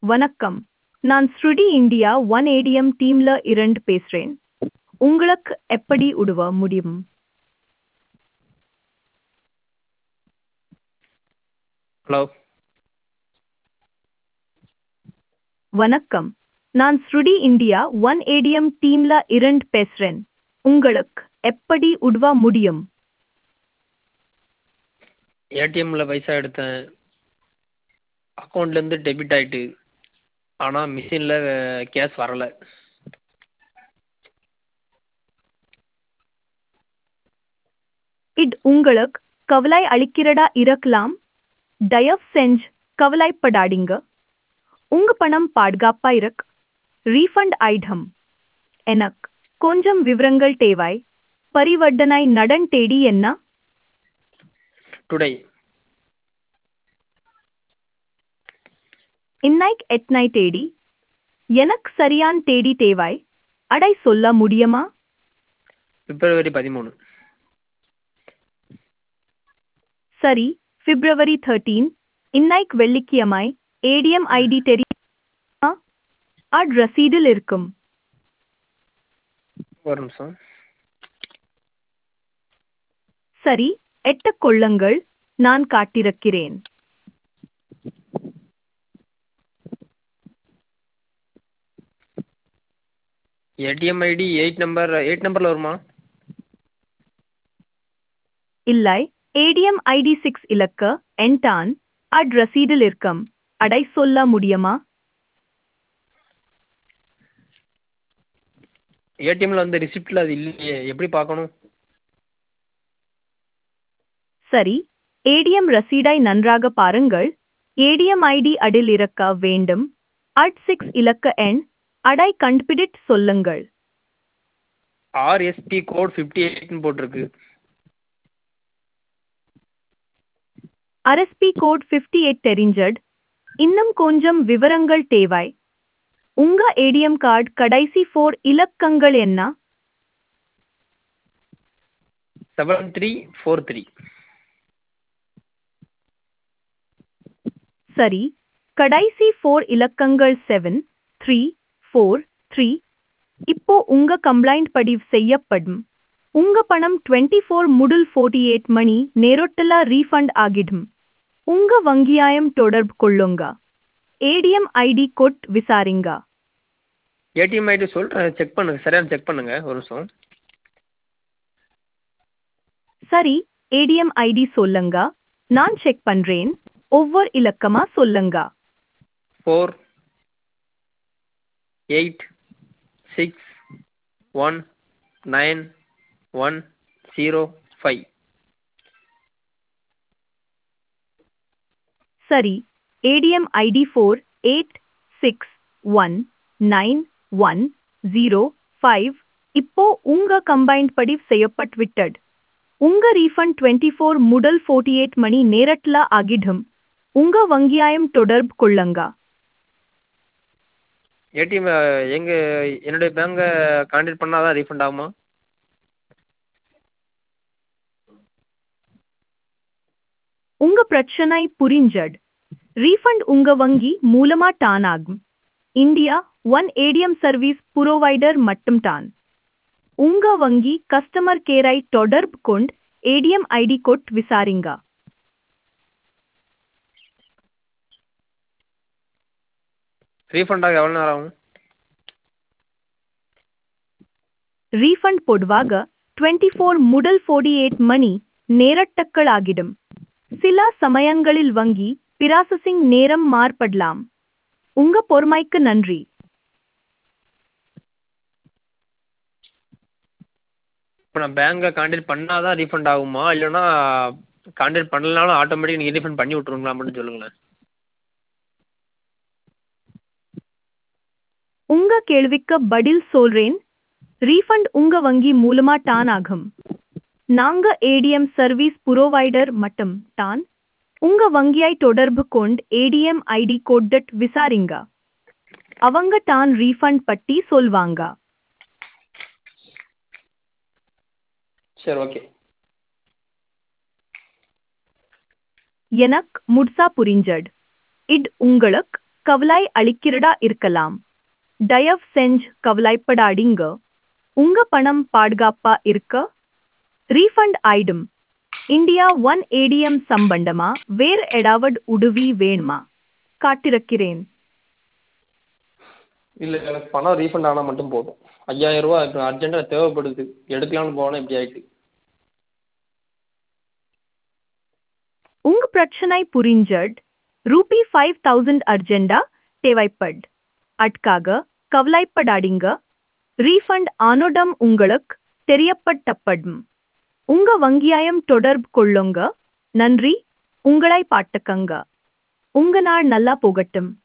வணக்கம் நான் ஸ்ருடி இந்தியா ஒன் ஏடிஎம் டீம்ல இருந்து பேசுறேன் உங்களுக்கு எப்படி உதவ முடியும் ஹலோ வணக்கம் நான் ஸ்ருடி இந்தியா ஒன் ஏடிஎம் டீம்ல இருந்து பேசுறேன் உங்களுக்கு எப்படி உதவ முடியும் ஏடிஎம்மில் பைசா எடுத்தேன் அக்கௌண்ட்லேருந்து டெபிட் ஆகிட்டு ஆனால் மிஷினில் கேஷ் வரலை இது உங்களுக்கு கவலை அளிக்கிறதா இருக்கலாம் தயவு செஞ்சு கவலைப்படாதீங்க உங்க பணம் பாதுகாப்பா இருக்கு ரீஃபண்ட் ஆயிடும் எனக்கு கொஞ்சம் விவரங்கள் தேவை பரிவர்த்தனை நடன் தேடி என்ன டுடே இன்னைக்கு எத்தனை தேடி எனக்கு சரியான தேடி தேவை அடை சொல்ல முடியுமா பிப்ரவரி பதிமூணு சரி பிப்ரவரி தேர்ட்டீன் இன்னைக்கு வெள்ளிக்கிழமை ஏடிஎம் ஐடி தெரியுமா அட் ரசீடில் இருக்கும் ஒரு நிமிஷம் சரி எட்டக் கொள்ளுங்கள் நான் காட்டிருக்கிறேன் ATM ID eight number eight நம்பரில் வருமா இல்லை ஏடிஎம் ஐடி சிக்ஸ் இலக்க என்டான் அட் ரசீடில் இருக்கும் அடை சொல்ல முடியுமா ஏடிஎம்மில் வந்து ரிசிப்ட்டில் அது இல்லையே எப்படி பார்க்கணும் சரி ஏடிஎம் ரசீடை நன்றாக பாருங்கள் ஏடிஎம் ஐடி அடில் இருக்க வேண்டும் அட் சிக்ஸ் இலக்க எண் அடை கண்டுபிடித்து சொல்லுங்கள் ஆர்எஸ்பி கோட் ஃபிஃப்டி எயிட்னு போட்டிருக்கு ஆர்எஸ்பி கோட் ஃபிஃப்டி எயிட் தெரிஞ்சட் இன்னும் கொஞ்சம் விவரங்கள் தேவை உங்க ஏடிஎம் கார்டு கடைசி ஃபோர் இலக்கங்கள் என்ன செவன் த்ரீ ஃபோர் த்ரீ சரி கடைசி ஃபோர் இலக்கங்கள் செவன் த்ரீ ஃபோர் த்ரீ இப்போ உங்க கம்ப்ளைண்ட் பதிவு செய்யப்படும் உங்க பணம் டுவெண்ட்டி ஃபோர் முதல் ஃபோர்ட்டி எயிட் மணி நேரத்தில் ரீஃபண்ட் ஆகிடும் உங்க வங்கியாயம் தொடர்பு கொள்ளுங்க ஏடிஎம் ஐடி கொட் விசாரிங்க ஏடிஎம் ஐடி சொல்கிறேன் செக் பண்ணுங்க சரியான செக் பண்ணுங்க ஒரு நிமிஷம் சரி ஏடிஎம் ஐடி சொல்லுங்க நான் செக் பண்றேன் ஒவ்வொரு இலக்கமா சொல்லுங்க four eight six one nine one zero five சரி ATM ID four eight six one nine one zero five இப்போ உங்க கம்பைன்ட் பதிவு செய்யப்பட்டு விட்டது உங்க ரீஃபண்ட் டுவெண்ட்டி ஃபோர் முதல் ஃபோர்ட்டி எயிட் மணி நேரத்தில் ஆகிடும் உங்க வங்கியாயம் தொடர்பு கொள்ளுங்க ஏடிஎம் எங்கே என்னுடைய பேங்கை கான்டாக்ட் பண்ணால் தான் ரீஃபண்ட் ஆகுமா உங்க பிரச்சனை புரிஞ்சட் ரீஃபண்ட் உங்க வங்கி மூலமா டான் ஆகும் India one ATM service provider மட்டும் தான் உங்க வங்கி கஸ்டமர் கேரை தொடர்பு கொண்டு ஏடிஎம் ஐடி கொட் விசாரிங்க ரீஃபண்ட் ஆக எவ்வளோ நேரம் ஆகும் ரீஃபண்ட் பொதுவாக டுவெண்ட்டி ஃபோர் முதல் ஃபோர்ட்டி எயிட் மணி நேரட்டக்கள் ஆகிடும் சில சமயங்களில் வங்கி பிராசஸிங் நேரம் மாறுபடலாம் உங்க பொறுமைக்கு நன்றி இப்போ நான் பேங்கை கான்டாக்ட் பண்ணால் தான் ரீஃபண்ட் ஆகுமா இல்லைன்னா கான்டாக்ட் பண்ணலனாலும் ஆட்டோமேட்டிக் நீங்கள் ரீஃபண்ட் பண்ணி விட்ருவீங்களா மட்டும் சொல்லுங்களேன் உங்க கேள்விக்கு பதில் சொல்றேன் ரீஃபண்ட் உங்க வங்கி மூலமா டான் ஆகும் நாங்க ஏடிஎம் சர்வீஸ் புரோவைடர் மட்டும் தான் உங்க வங்கியை தொடர்பு கொண்டு ஏடிஎம் ஐடி கோட் விசாரிங்க அவங்க தான் ரீஃபண்ட் பட்டி சொல்வாங்க சரி ஓகே எனக்கு முட்சா புரிஞ்சட் இட் உங்களுக்கு கவலை அளிக்கிறதா இருக்கலாம் தயவு செஞ்சு கவலைப்படாதீங்க உங்க பணம் பாதுகாப்பா இருக்க ரீஃபண்ட் ஆயிடும் இந்தியா ஒன் ஏடிஎம் சம்பந்தமா வேற ஏதாவது உதவி வேணுமா காட்டிருக்கிறேன் இல்லை எனக்கு பணம் ரீஃபண்ட் ஆனால் மட்டும் போதும் ஐயாயிரம் ரூபா இப்போ அர்ஜென்ட்டாக தேவைப்படுது எடுக்கலாம்னு போனால் இப்படி ஆயிட்டு உங்க பிரச்சனை புரிஞ்சட் ரூபி ஃபைவ் தௌசண்ட் அர்ஜெண்டா தேவைப்பட் அட்காக கவலைப்படாதீங்க ரீஃபண்ட் ஆனோடம் உங்களுக்கு தெரியப்பட்டப்படும் உங்க வங்கியாயம் தொடர்பு கொள்ளுங்க நன்றி உங்களை பாட்டுக்கங்க உங்க நாள் நல்லா போகட்டும்